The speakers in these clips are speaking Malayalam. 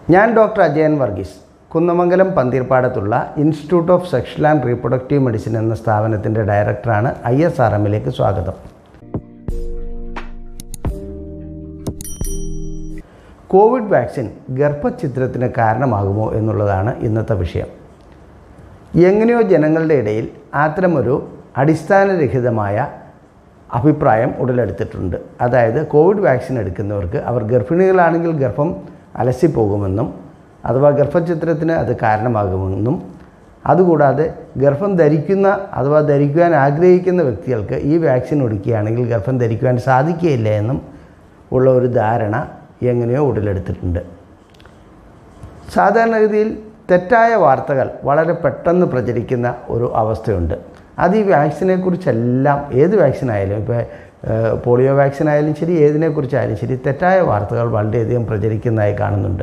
ഞാൻ ഡോക്ടർ അജയൻ വർഗീസ് കുന്നമംഗലം പന്തീർപ്പാടത്തുള്ള institute of sexual and reproductive medicine എന്ന സ്ഥാപനത്തിൻ്റെ ഡയറക്ടറാണ് ഐ എസ് ആർ എമ്മിലേക്ക് സ്വാഗതം കോവിഡ് വാക്സിൻ ഗർഭഛിദ്രത്തിന് കാരണമാകുമോ എന്നുള്ളതാണ് ഇന്നത്തെ വിഷയം എങ്ങനെയോ ജനങ്ങളുടെ ഇടയിൽ അത്തരമൊരു അടിസ്ഥാനരഹിതമായ അഭിപ്രായം ഉടലെടുത്തിട്ടുണ്ട് അതായത് കോവിഡ് വാക്സിൻ എടുക്കുന്നവർക്ക് അവർ ഗർഭിണികളാണെങ്കിൽ ഗർഭം അലസിപ്പോകുമെന്നും അഥവാ ഗർഭചിത്രത്തിന് അത് കാരണമാകുമെന്നും അതുകൂടാതെ ഗർഭം ധരിക്കുന്ന അഥവാ ധരിക്കുവാൻ ആഗ്രഹിക്കുന്ന വ്യക്തികൾക്ക് ഈ വാക്സിൻ എടുക്കുകയാണെങ്കിൽ ഗർഭം ധരിക്കുവാൻ സാധിക്കുകയില്ല എന്നും ഉള്ള ഒരു ധാരണ എങ്ങനെയോ ഉടലെടുത്തിട്ടുണ്ട് സാധാരണഗതിയിൽ തെറ്റായ വാർത്തകൾ വളരെ പെട്ടെന്ന് പ്രചരിക്കുന്ന ഒരു അവസ്ഥയുണ്ട് അത് ഈ വാക്സിനെക്കുറിച്ചെല്ലാം ഏത് വാക്സിൻ ആയാലും ഇപ്പോൾ പോളിയോ വാക്സിൻ ആയാലും ശരി ഏതിനെക്കുറിച്ചായാലും ശരി തെറ്റായ വാർത്തകൾ വളരെയധികം പ്രചരിക്കുന്നതായി കാണുന്നുണ്ട്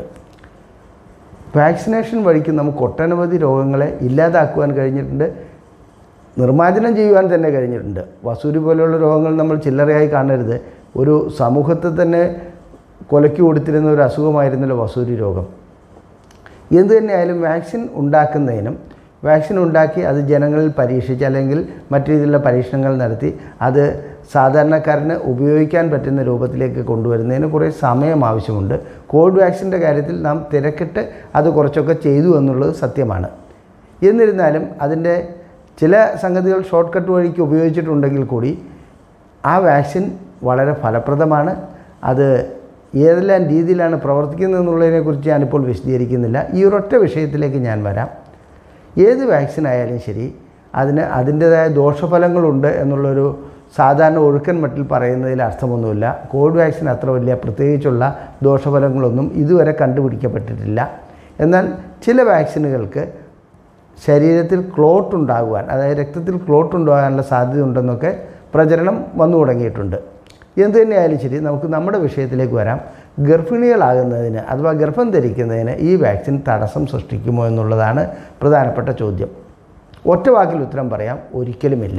വാക്സിനേഷൻ വഴിക്ക് നമുക്ക് ഒട്ടനവധി രോഗങ്ങളെ ഇല്ലാതാക്കുവാൻ കഴിഞ്ഞിട്ടുണ്ട് നിർമ്മാർജ്ജനം ചെയ്യുവാൻ തന്നെ കഴിഞ്ഞിട്ടുണ്ട് വസൂരി പോലെയുള്ള രോഗങ്ങൾ നമ്മൾ ചില്ലറയായി കാണരുത് ഒരു സമൂഹത്തെ തന്നെ കൊലയ്ക്ക് കൊടുത്തിരുന്ന ഒരു അസുഖമായിരുന്നല്ലോ വസൂരി രോഗം എന്തു തന്നെയായാലും വാക്സിൻ ഉണ്ടാക്കുന്നതിനും വാക്സിൻ ഉണ്ടാക്കി അത് ജനങ്ങളിൽ പരീക്ഷിച്ച് അല്ലെങ്കിൽ മറ്റു രീതിയിലുള്ള പരീക്ഷണങ്ങൾ നടത്തി അത് സാധാരണക്കാരന് ഉപയോഗിക്കാൻ പറ്റുന്ന രൂപത്തിലേക്ക് കൊണ്ടുവരുന്നതിന് കുറേ സമയം ആവശ്യമുണ്ട് കോവിഡ് വാക്സിൻ്റെ കാര്യത്തിൽ നാം തിരക്കിട്ട് അത് കുറച്ചൊക്കെ ചെയ്തു എന്നുള്ളത് സത്യമാണ് എന്നിരുന്നാലും അതിൻ്റെ ചില സംഗതികൾ ഷോർട്ട് കട്ട് വഴിക്ക് ഉപയോഗിച്ചിട്ടുണ്ടെങ്കിൽ കൂടി ആ വാക്സിൻ വളരെ ഫലപ്രദമാണ് അത് ഏതെല്ലാം രീതിയിലാണ് പ്രവർത്തിക്കുന്നത് എന്നുള്ളതിനെക്കുറിച്ച് ഞാനിപ്പോൾ വിശദീകരിക്കുന്നില്ല ഈ ഒരൊറ്റ വിഷയത്തിലേക്ക് ഞാൻ വരാം ഏത് വാക്സിൻ ആയാലും ശരി അതിന് അതിൻ്റേതായ ദോഷഫലങ്ങളുണ്ട് എന്നുള്ളൊരു സാധാരണ ഒഴുക്കൻ മട്ടിൽ പറയുന്നതിൽ അർത്ഥമൊന്നുമില്ല കോവിഡ് വാക്സിൻ അത്ര വലിയ പ്രത്യേകിച്ചുള്ള ദോഷഫലങ്ങളൊന്നും ഇതുവരെ കണ്ടുപിടിക്കപ്പെട്ടിട്ടില്ല എന്നാൽ ചില വാക്സിനുകൾക്ക് ശരീരത്തിൽ ക്ലോട്ട് ഉണ്ടാകുവാൻ അതായത് രക്തത്തിൽ ക്ലോട്ട് ഉണ്ടാകാനുള്ള സാധ്യത ഉണ്ടെന്നൊക്കെ പ്രചരണം വന്നു തുടങ്ങിയിട്ടുണ്ട് എന്തു തന്നെയായാലും ശരി നമുക്ക് നമ്മുടെ വിഷയത്തിലേക്ക് വരാം ഗർഭിണികളാകുന്നതിന് അഥവാ ഗർഭം ധരിക്കുന്നതിന് ഈ വാക്സിൻ തടസ്സം സൃഷ്ടിക്കുമോ എന്നുള്ളതാണ് പ്രധാനപ്പെട്ട ചോദ്യം ഒറ്റ വാക്കിൽ ഉത്തരം പറയാം ഒരിക്കലുമില്ല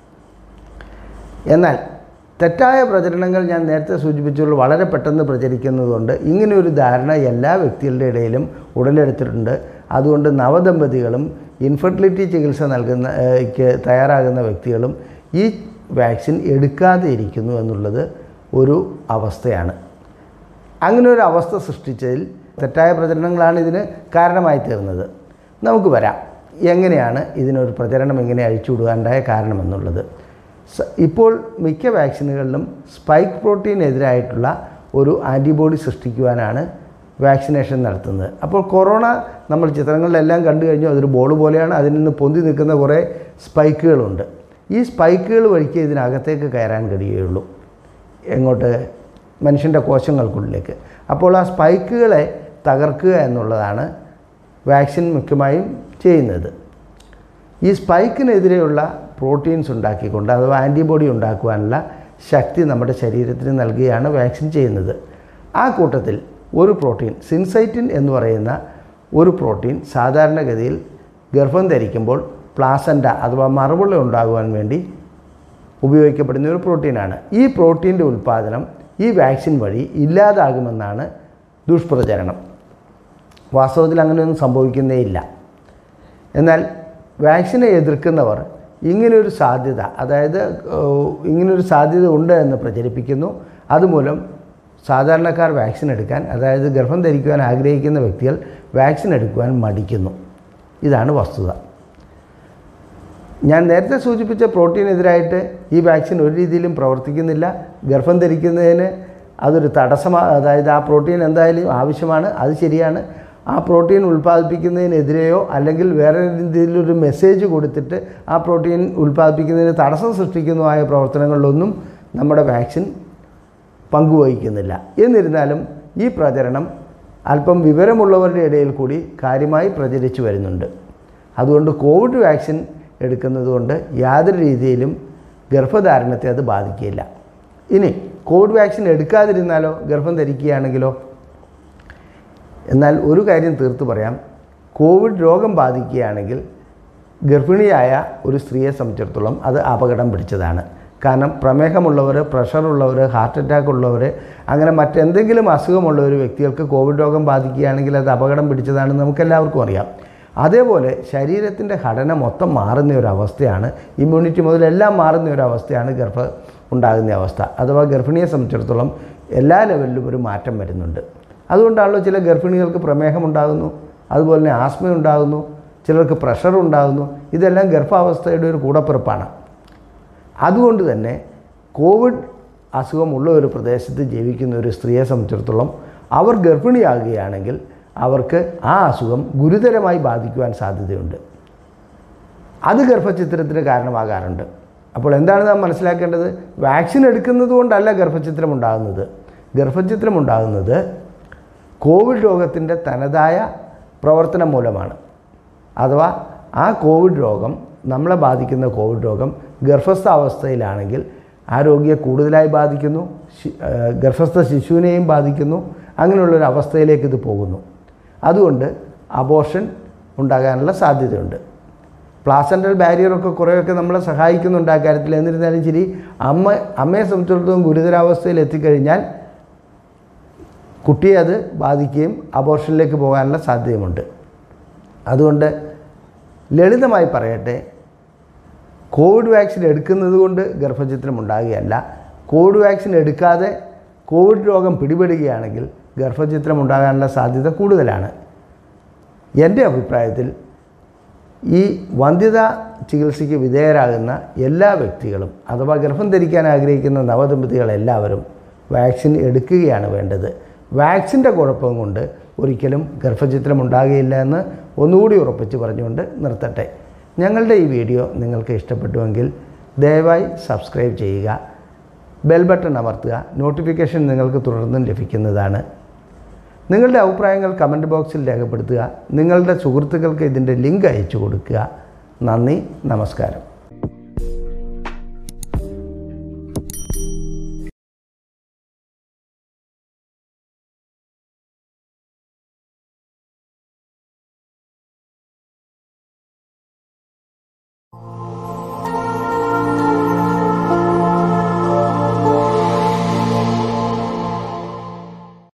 എന്നാൽ തെറ്റായ പ്രചരണങ്ങൾ ഞാൻ നേരത്തെ സൂചിപ്പിച്ചുള്ള വളരെ പെട്ടെന്ന് പ്രചരിക്കുന്നതുകൊണ്ട് ഇങ്ങനെയൊരു ധാരണ എല്ലാ വ്യക്തികളുടെ ഇടയിലും ഉടലെടുത്തിട്ടുണ്ട് അതുകൊണ്ട് നവദമ്പതികളും ഇൻഫെർട്ടിലിറ്റി ചികിത്സ നൽകുന്ന ക്ക് തയ്യാറാകുന്ന വ്യക്തികളും ഈ വാക്സിൻ എടുക്കാതെ ഇരിക്കുന്നു എന്നുള്ളത് ഒരു അവസ്ഥയാണ് അങ്ങനെ ഒരു അവസ്ഥ സൃഷ്ടിച്ചതിൽ തെറ്റായ പ്രചരണങ്ങളാണ് ഇതിന് കാരണമായി തീർന്നത് നമുക്ക് വരാം എങ്ങനെയാണ് ഇതിനൊരു പ്രചരണം എങ്ങനെ അഴിച്ചുവിടുവാനുണ്ടായ കാരണമെന്നുള്ളത് ഇപ്പോൾ മിക്ക വാക്സിനുകളിലും സ്പൈക്ക് പ്രോട്ടീനെതിരായിട്ടുള്ള ഒരു ആൻറ്റിബോഡി സൃഷ്ടിക്കുവാനാണ് വാക്സിനേഷൻ നടത്തുന്നത് അപ്പോൾ കൊറോണ നമ്മൾ ചിത്രങ്ങളിലെല്ലാം കണ്ടു കഴിഞ്ഞു അതൊരു ബോൾ പോലെയാണ് അതിൽ നിന്ന് പൊന്തി നിൽക്കുന്ന കുറേ സ്പൈക്കുകളുണ്ട് ഈ സ്പൈക്കുകൾ വഴിക്ക് ഇതിനകത്തേക്ക് കയറാൻ കഴിയുകയുള്ളൂ എങ്ങോട്ട് മനുഷ്യൻ്റെ കോശങ്ങൾക്കുള്ളിലേക്ക് അപ്പോൾ ആ സ്പൈക്കുകളെ തകർക്കുക എന്നുള്ളതാണ് വാക്സിൻ മുഖ്യമായും ചെയ്യുന്നത് ഈ സ്പൈക്കിനെതിരെയുള്ള പ്രോട്ടീൻസ് ഉണ്ടാക്കിക്കൊണ്ട് അഥവാ ആൻറ്റിബോഡി ഉണ്ടാക്കുവാനുള്ള ശക്തി നമ്മുടെ ശരീരത്തിന് നൽകുകയാണ് വാക്സിൻ ചെയ്യുന്നത് ആ കൂട്ടത്തിൽ ഒരു പ്രോട്ടീൻ സിൻസൈറ്റിൻ എന്ന് പറയുന്ന ഒരു പ്രോട്ടീൻ സാധാരണഗതിയിൽ ഗർഭം ധരിക്കുമ്പോൾ പ്ലാസൻ്റ അഥവാ മറുപുള്ള ഉണ്ടാകുവാൻ വേണ്ടി ഉപയോഗിക്കപ്പെടുന്ന ഒരു പ്രോട്ടീനാണ് ഈ പ്രോട്ടീൻ്റെ ഉൽപ്പാദനം ഈ വാക്സിൻ വഴി ഇല്ലാതാകുമെന്നാണ് ദുഷ്പ്രചരണം വാസ്തവത്തിൽ അങ്ങനെയൊന്നും സംഭവിക്കുന്നേയില്ല എന്നാൽ വാക്സിനെ എതിർക്കുന്നവർ ഇങ്ങനെയൊരു സാധ്യത അതായത് ഇങ്ങനൊരു സാധ്യത ഉണ്ട് എന്ന് പ്രചരിപ്പിക്കുന്നു അതുമൂലം സാധാരണക്കാർ വാക്സിൻ എടുക്കാൻ അതായത് ഗർഭം ധരിക്കുവാൻ ആഗ്രഹിക്കുന്ന വ്യക്തികൾ വാക്സിൻ എടുക്കുവാൻ മടിക്കുന്നു ഇതാണ് വസ്തുത ഞാൻ നേരത്തെ സൂചിപ്പിച്ച പ്രോട്ടീനെതിരായിട്ട് ഈ വാക്സിൻ ഒരു രീതിയിലും പ്രവർത്തിക്കുന്നില്ല ഗർഭം ധരിക്കുന്നതിന് അതൊരു തടസ്സമാണ് അതായത് ആ പ്രോട്ടീൻ എന്തായാലും ആവശ്യമാണ് അത് ശരിയാണ് ആ പ്രോട്ടീൻ ഉൽപ്പാദിപ്പിക്കുന്നതിനെതിരെയോ അല്ലെങ്കിൽ വേറെ രീതിയിലൊരു മെസ്സേജ് കൊടുത്തിട്ട് ആ പ്രോട്ടീൻ ഉൽപ്പാദിപ്പിക്കുന്നതിന് തടസ്സം സൃഷ്ടിക്കുന്നതുമായ പ്രവർത്തനങ്ങളിലൊന്നും നമ്മുടെ വാക്സിൻ പങ്കുവഹിക്കുന്നില്ല എന്നിരുന്നാലും ഈ പ്രചരണം അല്പം വിവരമുള്ളവരുടെ ഇടയിൽ കൂടി കാര്യമായി പ്രചരിച്ചു വരുന്നുണ്ട് അതുകൊണ്ട് കോവിഡ് വാക്സിൻ എടുക്കുന്നത് കൊണ്ട് യാതൊരു രീതിയിലും ഗർഭധാരണത്തെ അത് ബാധിക്കില്ല ഇനി കോവിഡ് വാക്സിൻ എടുക്കാതിരുന്നാലോ ഗർഭം ധരിക്കുകയാണെങ്കിലോ എന്നാൽ ഒരു കാര്യം തീർത്തു പറയാം കോവിഡ് രോഗം ബാധിക്കുകയാണെങ്കിൽ ഗർഭിണിയായ ഒരു സ്ത്രീയെ സംബന്ധിച്ചിടത്തോളം അത് അപകടം പിടിച്ചതാണ് കാരണം പ്രമേഹമുള്ളവർ പ്രഷറുള്ളവർ ഹാർട്ട് അറ്റാക്ക് ഉള്ളവർ അങ്ങനെ മറ്റെന്തെങ്കിലും അസുഖമുള്ള ഒരു വ്യക്തികൾക്ക് കോവിഡ് രോഗം ബാധിക്കുകയാണെങ്കിൽ അത് അപകടം പിടിച്ചതാണെന്ന് നമുക്കെല്ലാവർക്കും അറിയാം അതേപോലെ ശരീരത്തിൻ്റെ ഘടന മൊത്തം മാറുന്ന ഒരു അവസ്ഥയാണ് ഇമ്മ്യൂണിറ്റി മുതൽ എല്ലാം മാറുന്ന ഒരു അവസ്ഥയാണ് ഗർഭ ഉണ്ടാകുന്ന അവസ്ഥ അഥവാ ഗർഭിണിയെ സംബന്ധിച്ചിടത്തോളം എല്ലാ ലെവലിലും ഒരു മാറ്റം വരുന്നുണ്ട് അതുകൊണ്ടാണല്ലോ ചില ഗർഭിണികൾക്ക് പ്രമേഹം ഉണ്ടാകുന്നു അതുപോലെ തന്നെ ആസ്മ ഉണ്ടാകുന്നു ചിലർക്ക് പ്രഷർ ഉണ്ടാകുന്നു ഇതെല്ലാം ഗർഭാവസ്ഥയുടെ ഒരു കൂടപ്പിറപ്പാണ് അതുകൊണ്ട് തന്നെ കോവിഡ് അസുഖമുള്ള ഒരു പ്രദേശത്ത് ജീവിക്കുന്ന ഒരു സ്ത്രീയെ സംബന്ധിച്ചിടത്തോളം അവർ ഗർഭിണിയാകുകയാണെങ്കിൽ അവർക്ക് ആ അസുഖം ഗുരുതരമായി ബാധിക്കുവാൻ സാധ്യതയുണ്ട് അത് ഗർഭചിത്രത്തിന് കാരണമാകാറുണ്ട് അപ്പോൾ എന്താണ് നാം മനസ്സിലാക്കേണ്ടത് വാക്സിൻ എടുക്കുന്നത് കൊണ്ടല്ല ഗർഭചിത്രം ഉണ്ടാകുന്നത് ഗർഭചിത്രം ഉണ്ടാകുന്നത് കോവിഡ് രോഗത്തിൻ്റെ തനതായ പ്രവർത്തനം മൂലമാണ് അഥവാ ആ കോവിഡ് രോഗം നമ്മളെ ബാധിക്കുന്ന കോവിഡ് രോഗം ഗർഭസ്ഥ അവസ്ഥയിലാണെങ്കിൽ ആ രോഗിയെ കൂടുതലായി ബാധിക്കുന്നു ശി- ആ, ഗർഭസ്ഥ ശിശുവിനെയും ബാധിക്കുന്നു അങ്ങനെയുള്ളൊരു അവസ്ഥയിലേക്ക് ഇത് പോകുന്നു അതുകൊണ്ട് അബോർഷൻ ഉണ്ടാകാനുള്ള സാധ്യതയുണ്ട് പ്ലാസൻ്റൽ ബാരിയറൊക്കെ കുറേയൊക്കെ നമ്മളെ സഹായിക്കുന്നുണ്ട് ആ കാര്യത്തിൽ എന്നിരുന്നാലും ശരി അമ്മ അമ്മയെ സംബന്ധിച്ചിടത്തോളം ഗുരുതരാവസ്ഥയിൽ എത്തിക്കഴിഞ്ഞാൽ കുട്ടിയെ അത് ബാധിക്കുകയും അബോർഷനിലേക്ക് പോകാനുള്ള സാധ്യതയുമുണ്ട് അതുകൊണ്ട് ലളിതമായി പറയട്ടെ കോവിഡ് വാക്സിൻ എടുക്കുന്നത് കൊണ്ട് ഗർഭചിത്രം ഉണ്ടാകുകയല്ല കോവിഡ് വാക്സിൻ എടുക്കാതെ കോവിഡ് രോഗം പിടിപെടുകയാണെങ്കിൽ ഗർഭചിത്രം ഉണ്ടാകാനുള്ള സാധ്യത കൂടുതലാണ് എൻ്റെ അഭിപ്രായത്തിൽ ഈ വന്ധ്യത ചികിത്സയ്ക്ക് വിധേയരാകുന്ന എല്ലാ വ്യക്തികളും അഥവാ ഗർഭം ധരിക്കാൻ ആഗ്രഹിക്കുന്ന നവദമ്പതികളെല്ലാവരും വാക്സിൻ എടുക്കുകയാണ് വേണ്ടത് വാക്സിൻ്റെ കുഴപ്പം കൊണ്ട് ഒരിക്കലും ഗർഭചിത്രം ഉണ്ടാകുകയില്ല എന്ന് ഒന്നുകൂടി ഉറപ്പിച്ച് പറഞ്ഞുകൊണ്ട് നിർത്തട്ടെ ഞങ്ങളുടെ ഈ വീഡിയോ നിങ്ങൾക്ക് ഇഷ്ടപ്പെട്ടുവെങ്കിൽ ദയവായി സബ്സ്ക്രൈബ് ചെയ്യുക ബെൽ ബട്ടൺ അമർത്തുക നോട്ടിഫിക്കേഷൻ നിങ്ങൾക്ക് തുടർന്നും ലഭിക്കുന്നതാണ് നിങ്ങളുടെ അഭിപ്രായങ്ങൾ കമൻറ്റ് ബോക്സിൽ രേഖപ്പെടുത്തുക നിങ്ങളുടെ സുഹൃത്തുക്കൾക്ക് ഇതിൻ്റെ ലിങ്ക് അയച്ചു കൊടുക്കുക നന്ദി നമസ്കാരം